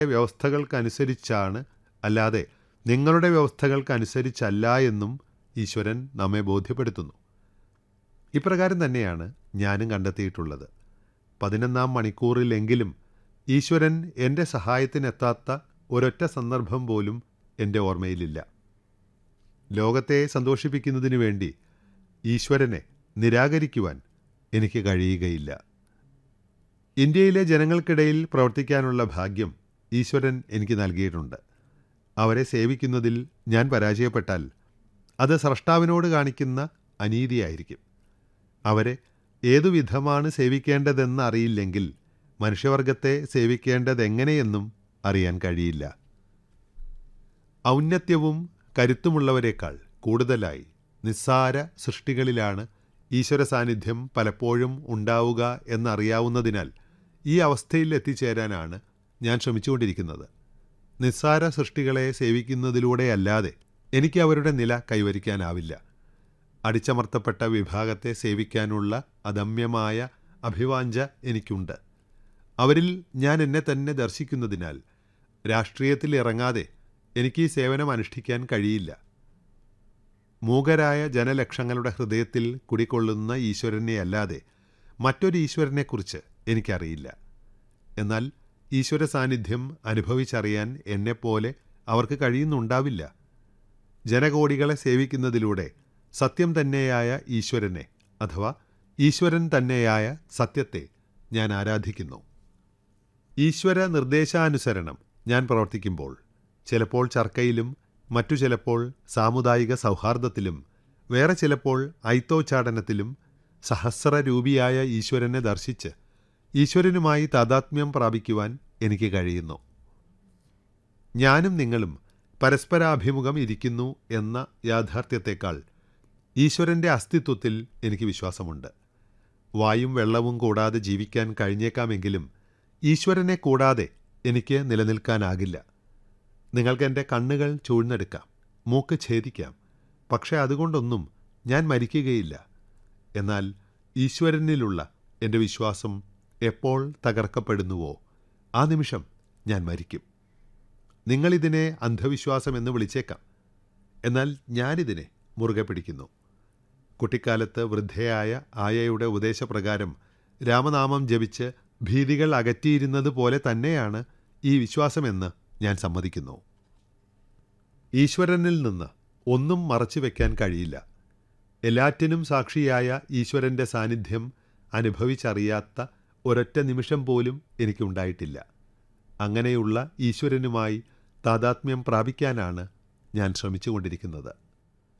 വ്യവസ്ഥകൾക്കനുസരിച്ചാണ് അല്ലാതെ നിങ്ങളുടെ വ്യവസ്ഥകൾക്കനുസരിച്ചല്ല എന്നും ഈശ്വരൻ നമ്മെ ബോധ്യപ്പെടുത്തുന്നു ഇപ്രകാരം തന്നെയാണ് ഞാനും കണ്ടെത്തിയിട്ടുള്ളത് പതിനൊന്നാം മണിക്കൂറിലെങ്കിലും ഈശ്വരൻ എൻ്റെ സഹായത്തിനെത്താത്ത ഒരൊറ്റ സന്ദർഭം പോലും എൻ്റെ ഓർമ്മയിലില്ല ലോകത്തെ സന്തോഷിപ്പിക്കുന്നതിനു വേണ്ടി ഈശ്വരനെ നിരാകരിക്കുവാൻ എനിക്ക് കഴിയുകയില്ല ഇന്ത്യയിലെ ജനങ്ങൾക്കിടയിൽ പ്രവർത്തിക്കാനുള്ള ഭാഗ്യം ഈശ്വരൻ എനിക്ക് നൽകിയിട്ടുണ്ട് അവരെ സേവിക്കുന്നതിൽ ഞാൻ പരാജയപ്പെട്ടാൽ അത് സ്രഷ്ടാവിനോട് കാണിക്കുന്ന അനീതിയായിരിക്കും അവരെ ഏതു വിധമാണ് സേവിക്കേണ്ടതെന്ന് അറിയില്ലെങ്കിൽ മനുഷ്യവർഗത്തെ സേവിക്കേണ്ടതെങ്ങനെയെന്നും അറിയാൻ കഴിയില്ല ഔന്നത്യവും കരുത്തുമുള്ളവരെക്കാൾ കൂടുതലായി നിസ്സാര സൃഷ്ടികളിലാണ് ഈശ്വര സാന്നിധ്യം പലപ്പോഴും ഉണ്ടാവുക എന്നറിയാവുന്നതിനാൽ ഈ അവസ്ഥയിൽ എത്തിച്ചേരാനാണ് ഞാൻ ശ്രമിച്ചുകൊണ്ടിരിക്കുന്നത് നിസ്സാര സൃഷ്ടികളെ സേവിക്കുന്നതിലൂടെയല്ലാതെ എനിക്ക് അവരുടെ നില കൈവരിക്കാനാവില്ല അടിച്ചമർത്തപ്പെട്ട വിഭാഗത്തെ സേവിക്കാനുള്ള അദമ്യമായ അഭിവാഞ്ച എനിക്കുണ്ട് അവരിൽ ഞാൻ എന്നെ തന്നെ ദർശിക്കുന്നതിനാൽ രാഷ്ട്രീയത്തിൽ ഇറങ്ങാതെ എനിക്ക് ഈ സേവനം അനുഷ്ഠിക്കാൻ കഴിയില്ല മൂകരായ ജനലക്ഷങ്ങളുടെ ഹൃദയത്തിൽ കുടികൊള്ളുന്ന ഈശ്വരനെ അല്ലാതെ മറ്റൊരു ഈശ്വരനെക്കുറിച്ച് എനിക്കറിയില്ല എന്നാൽ ഈശ്വര സാന്നിധ്യം അനുഭവിച്ചറിയാൻ എന്നെപ്പോലെ അവർക്ക് കഴിയുന്നുണ്ടാവില്ല ജനകോടികളെ സേവിക്കുന്നതിലൂടെ സത്യം തന്നെയായ ഈശ്വരനെ അഥവാ ഈശ്വരൻ തന്നെയായ സത്യത്തെ ഞാൻ ആരാധിക്കുന്നു ഈശ്വര നിർദ്ദേശാനുസരണം ഞാൻ പ്രവർത്തിക്കുമ്പോൾ ചിലപ്പോൾ ചർക്കയിലും മറ്റു ചിലപ്പോൾ സാമുദായിക സൗഹാർദ്ദത്തിലും വേറെ ചിലപ്പോൾ ഐത്തോച്ചാടനത്തിലും സഹസ്രരൂപിയായ ഈശ്വരനെ ദർശിച്ച് ഈശ്വരനുമായി താതാത്മ്യം പ്രാപിക്കുവാൻ എനിക്ക് കഴിയുന്നു ഞാനും നിങ്ങളും പരസ്പരാഭിമുഖം ഇരിക്കുന്നു എന്ന യാഥാർത്ഥ്യത്തെക്കാൾ ഈശ്വരൻ്റെ അസ്തിത്വത്തിൽ എനിക്ക് വിശ്വാസമുണ്ട് വായും വെള്ളവും കൂടാതെ ജീവിക്കാൻ കഴിഞ്ഞേക്കാമെങ്കിലും ഈശ്വരനെ കൂടാതെ എനിക്ക് നിലനിൽക്കാനാകില്ല നിങ്ങൾക്ക് എൻ്റെ കണ്ണുകൾ ചൂഴ്ന്നെടുക്കാം മൂക്ക് ഛേദിക്കാം പക്ഷേ അതുകൊണ്ടൊന്നും ഞാൻ മരിക്കുകയില്ല എന്നാൽ ഈശ്വരനിലുള്ള എൻ്റെ വിശ്വാസം എപ്പോൾ തകർക്കപ്പെടുന്നുവോ ആ നിമിഷം ഞാൻ മരിക്കും നിങ്ങളിതിനെ അന്ധവിശ്വാസം എന്ന് വിളിച്ചേക്കാം എന്നാൽ ഞാനിതിനെ മുറുകെ പിടിക്കുന്നു കുട്ടിക്കാലത്ത് വൃദ്ധയായ ആയയുടെ ഉപദേശപ്രകാരം രാമനാമം ജപിച്ച് ഭീതികൾ അകറ്റിയിരുന്നത് പോലെ തന്നെയാണ് ഈ വിശ്വാസമെന്ന് ഞാൻ സമ്മതിക്കുന്നു ഈശ്വരനിൽ നിന്ന് ഒന്നും മറച്ചു വയ്ക്കാൻ കഴിയില്ല എല്ലാറ്റിനും സാക്ഷിയായ ഈശ്വരൻ്റെ സാന്നിധ്യം അനുഭവിച്ചറിയാത്ത ഒരൊറ്റ നിമിഷം പോലും എനിക്കുണ്ടായിട്ടില്ല അങ്ങനെയുള്ള ഈശ്വരനുമായി താതാത്മ്യം പ്രാപിക്കാനാണ് ഞാൻ ശ്രമിച്ചുകൊണ്ടിരിക്കുന്നത്